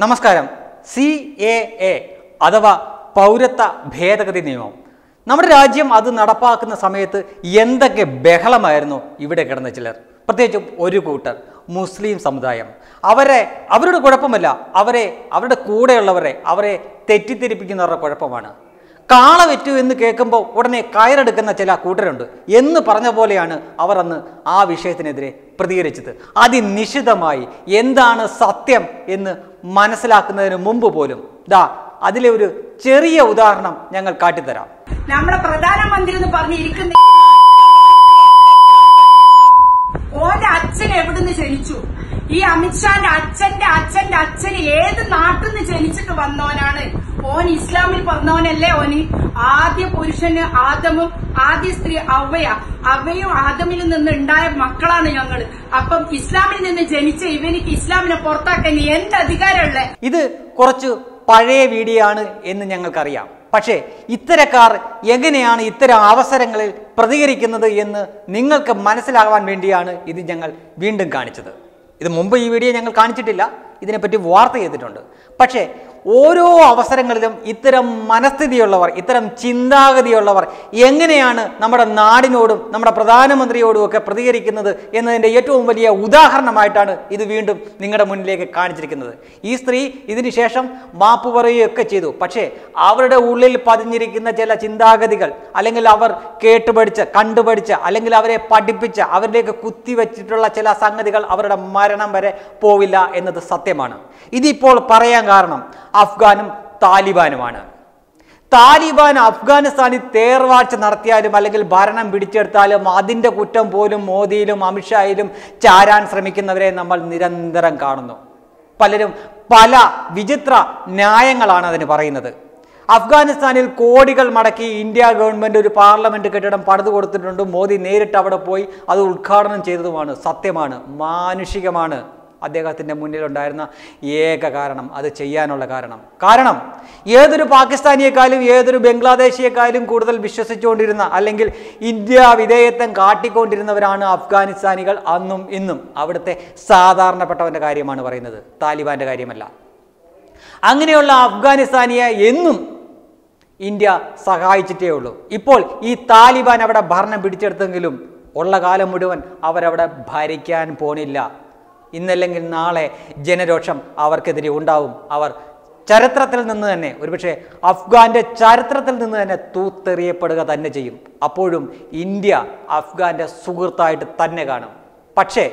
നമസ്കാരം C A A അഥവാ പൗരത്വ ഭേദഗതി നിയമം നമ്മുടെ രാജ്യം അത് നടപ്പാക്കുന്ന സമയത്ത് എന്തൊക്കെ ബഹളമായിരുന്നു ഇവിടെ കിടന്ന ചിലർ പ്രത്യേകിച്ചും ഒരു കൂട്ടർ മുസ്ലിം സമുദായം അവരെ അവരുടെ കുഴപ്പമല്ല അവരെ അവരുടെ കൂടെയുള്ളവരെ അവരെ തെറ്റിദ്ധരിപ്പിക്കുന്നവരുടെ കുഴപ്പമാണ് കാള വെറ്റു എന്ന് കേൾക്കുമ്പോൾ ഉടനെ കയറെടുക്കുന്ന ചില കൂട്ടരുണ്ട് എന്ന് പറഞ്ഞ പോലെയാണ് അവർ അന്ന് ആ വിഷയത്തിനെതിരെ പ്രതികരിച്ചത് അതിനിശിതമായി എന്താണ് സത്യം എന്ന് മനസ്സിലാക്കുന്നതിന് മുമ്പ് പോലും ദാ അതിലെ ഒരു ചെറിയ ഉദാഹരണം ഞങ്ങൾ കാട്ടിത്തരാം നമ്മുടെ പ്രധാനമന്ത്രി എന്ന് പറഞ്ഞിരിക്കുന്ന ഓന്റെ അച്ഛൻ എവിടുന്ന് ജനിച്ചു ഈ അമിത്ഷാന്റെ അച്ഛന്റെ അച്ഛന്റെ അച്ഛന് ഏത് നാട്ടിൽ നിന്ന് ജനിച്ചിട്ട് വന്നവനാണ് ഓൻ ഇസ്ലാമിൽ പറഞ്ഞവനല്ലേ ഓന് ആദ്യ പുരുഷന് ആദമും ആദ്യ സ്ത്രീ അവയ അവയും ആദമിൽ നിന്ന് ഉണ്ടായ മക്കളാണ് ഞങ്ങള് അപ്പം ഇസ്ലാമിൽ നിന്ന് ജനിച്ച ഇവനിക്ക് ഇസ്ലാമിനെ പുറത്താക്കാൻ എന്ത് അധികാരമുള്ളേ ഇത് കുറച്ച് പഴയ വീഡിയോ ആണ് എന്ന് ഞങ്ങൾക്കറിയാം പക്ഷേ ഇത്തരക്കാർ എങ്ങനെയാണ് ഇത്തരം അവസരങ്ങളിൽ പ്രതികരിക്കുന്നത് എന്ന് നിങ്ങൾക്ക് മനസ്സിലാകാൻ വേണ്ടിയാണ് ഇത് ഞങ്ങൾ വീണ്ടും കാണിച്ചത് ഇത് മുമ്പ് ഈ വീഡിയോ ഞങ്ങൾ കാണിച്ചിട്ടില്ല ഇതിനെപ്പറ്റി വാർത്ത ചെയ്തിട്ടുണ്ട് പക്ഷേ ഓരോ അവസരങ്ങളിലും ഇത്തരം മനസ്ഥിതിയുള്ളവർ ഇത്തരം ചിന്താഗതിയുള്ളവർ എങ്ങനെയാണ് നമ്മുടെ നാടിനോടും നമ്മുടെ പ്രധാനമന്ത്രിയോടും ഒക്കെ പ്രതികരിക്കുന്നത് എന്നതിൻ്റെ ഏറ്റവും വലിയ ഉദാഹരണമായിട്ടാണ് ഇത് വീണ്ടും നിങ്ങളുടെ മുന്നിലേക്ക് കാണിച്ചിരിക്കുന്നത് ഈ സ്ത്രീ ഇതിന് ശേഷം മാപ്പ് പറയുകയൊക്കെ ചെയ്തു പക്ഷേ അവരുടെ ഉള്ളിൽ പതിഞ്ഞിരിക്കുന്ന ചില ചിന്താഗതികൾ അല്ലെങ്കിൽ അവർ കേട്ടുപഠിച്ച കണ്ടുപഠിച്ച അല്ലെങ്കിൽ അവരെ പഠിപ്പിച്ച അവരിലേക്ക് കുത്തിവെച്ചിട്ടുള്ള ചില സംഗതികൾ അവരുടെ മരണം വരെ പോവില്ല എന്നത് സത്യമാണ് ഇതിപ്പോൾ പറയാൻ കാരണം അഫ്ഗാനും താലിബാനുമാണ് താലിബാൻ അഫ്ഗാനിസ്ഥാനിൽ തേർവാഴ്ച നടത്തിയാലും അല്ലെങ്കിൽ ഭരണം പിടിച്ചെടുത്താലും അതിൻ്റെ കുറ്റം പോലും മോദിയിലും അമിത്ഷായിലും ചാരാൻ ശ്രമിക്കുന്നവരെ നമ്മൾ നിരന്തരം കാണുന്നു പലരും പല വിചിത്ര ന്യായങ്ങളാണ് അതിന് പറയുന്നത് അഫ്ഗാനിസ്ഥാനിൽ കോടികൾ മടക്കി ഇന്ത്യ ഗവൺമെന്റ് ഒരു പാർലമെന്റ് കെട്ടിടം പണിതു കൊടുത്തിട്ടുണ്ട് മോദി നേരിട്ട് അവിടെ പോയി അത് ഉദ്ഘാടനം ചെയ്തതുമാണ് സത്യമാണ് മാനുഷികമാണ് അദ്ദേഹത്തിൻ്റെ മുന്നിലുണ്ടായിരുന്ന ഏക കാരണം അത് ചെയ്യാനുള്ള കാരണം കാരണം ഏതൊരു പാകിസ്ഥാനിയെക്കാളും ഏതൊരു ബംഗ്ലാദേശിയെക്കാളും കൂടുതൽ വിശ്വസിച്ചുകൊണ്ടിരുന്ന അല്ലെങ്കിൽ ഇന്ത്യ വിധേയത്വം കാട്ടിക്കൊണ്ടിരുന്നവരാണ് അഫ്ഗാനിസ്ഥാനികൾ അന്നും ഇന്നും അവിടുത്തെ സാധാരണപ്പെട്ടവൻ്റെ കാര്യമാണ് പറയുന്നത് താലിബാന്റെ കാര്യമല്ല അങ്ങനെയുള്ള അഫ്ഗാനിസ്ഥാനിയെ എന്നും ഇന്ത്യ സഹായിച്ചിട്ടേ ഉള്ളൂ ഇപ്പോൾ ഈ താലിബാൻ അവിടെ ഭരണം പിടിച്ചെടുത്തെങ്കിലും ഉള്ള കാലം മുഴുവൻ അവരവിടെ ഭരിക്കാൻ പോണില്ല ഇന്നല്ലെങ്കിൽ നാളെ ജനരോഷം അവർക്കെതിരെ ഉണ്ടാവും അവർ ചരിത്രത്തിൽ നിന്ന് തന്നെ ഒരുപക്ഷെ അഫ്ഗാന്റെ ചരിത്രത്തിൽ നിന്ന് തന്നെ തൂത്തെറിയപ്പെടുക തന്നെ ചെയ്യും അപ്പോഴും ഇന്ത്യ അഫ്ഗാന്റെ സുഹൃത്തായിട്ട് തന്നെ കാണും പക്ഷേ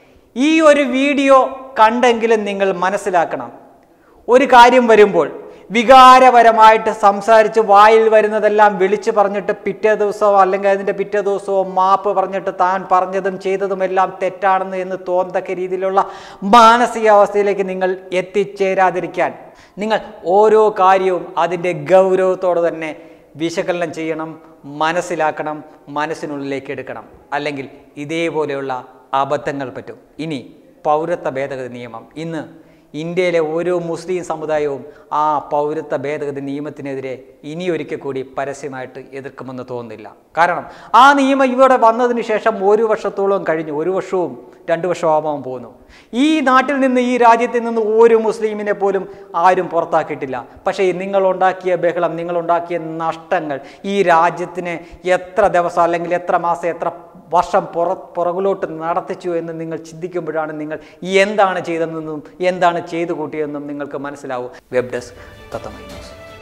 ഈ ഒരു വീഡിയോ കണ്ടെങ്കിലും നിങ്ങൾ മനസ്സിലാക്കണം ഒരു കാര്യം വരുമ്പോൾ വികാരപരമായിട്ട് സംസാരിച്ച് വായിൽ വരുന്നതെല്ലാം വിളിച്ചു പറഞ്ഞിട്ട് പിറ്റേ ദിവസമോ അല്ലെങ്കിൽ അതിൻ്റെ പിറ്റേ ദിവസമോ മാപ്പ് പറഞ്ഞിട്ട് താൻ പറഞ്ഞതും ചെയ്തതുമെല്ലാം തെറ്റാണെന്ന് എന്ന് തോന്നത്തക്ക രീതിയിലുള്ള മാനസികാവസ്ഥയിലേക്ക് നിങ്ങൾ എത്തിച്ചേരാതിരിക്കാൻ നിങ്ങൾ ഓരോ കാര്യവും അതിൻ്റെ ഗൗരവത്തോടെ തന്നെ വിശകലനം ചെയ്യണം മനസ്സിലാക്കണം മനസ്സിനുള്ളിലേക്ക് എടുക്കണം അല്ലെങ്കിൽ ഇതേപോലെയുള്ള അബദ്ധങ്ങൾ പറ്റും ഇനി പൗരത്വ ഭേദഗതി നിയമം ഇന്ന് ഇന്ത്യയിലെ ഓരോ മുസ്ലിം സമുദായവും ആ പൗരത്വ ഭേദഗതി നിയമത്തിനെതിരെ ഇനി ഒരിക്കൽ കൂടി പരസ്യമായിട്ട് എതിർക്കുമെന്ന് തോന്നുന്നില്ല കാരണം ആ നിയമം ഇവിടെ വന്നതിന് ശേഷം ഒരു വർഷത്തോളം കഴിഞ്ഞു ഒരു വർഷവും രണ്ട് വർഷമാവാൻ പോകുന്നു ഈ നാട്ടിൽ നിന്ന് ഈ രാജ്യത്തിൽ നിന്ന് ഒരു മുസ്ലിമിനെ പോലും ആരും പുറത്താക്കിയിട്ടില്ല പക്ഷേ നിങ്ങളുണ്ടാക്കിയ ബഹളം നിങ്ങളുണ്ടാക്കിയ നഷ്ടങ്ങൾ ഈ രാജ്യത്തിന് എത്ര ദിവസം അല്ലെങ്കിൽ എത്ര മാസം എത്ര വർഷം പുറ പുറകിലോട്ട് നടത്തിച്ചു എന്ന് നിങ്ങൾ ചിന്തിക്കുമ്പോഴാണ് നിങ്ങൾ എന്താണ് ചെയ്തതെന്നും എന്താണ് ചെയ്തു കൂട്ടിയതെന്നും നിങ്ങൾക്ക് മനസ്സിലാവും വെബ് ഡെസ്ക് തത്തമൈ ന്യൂസ്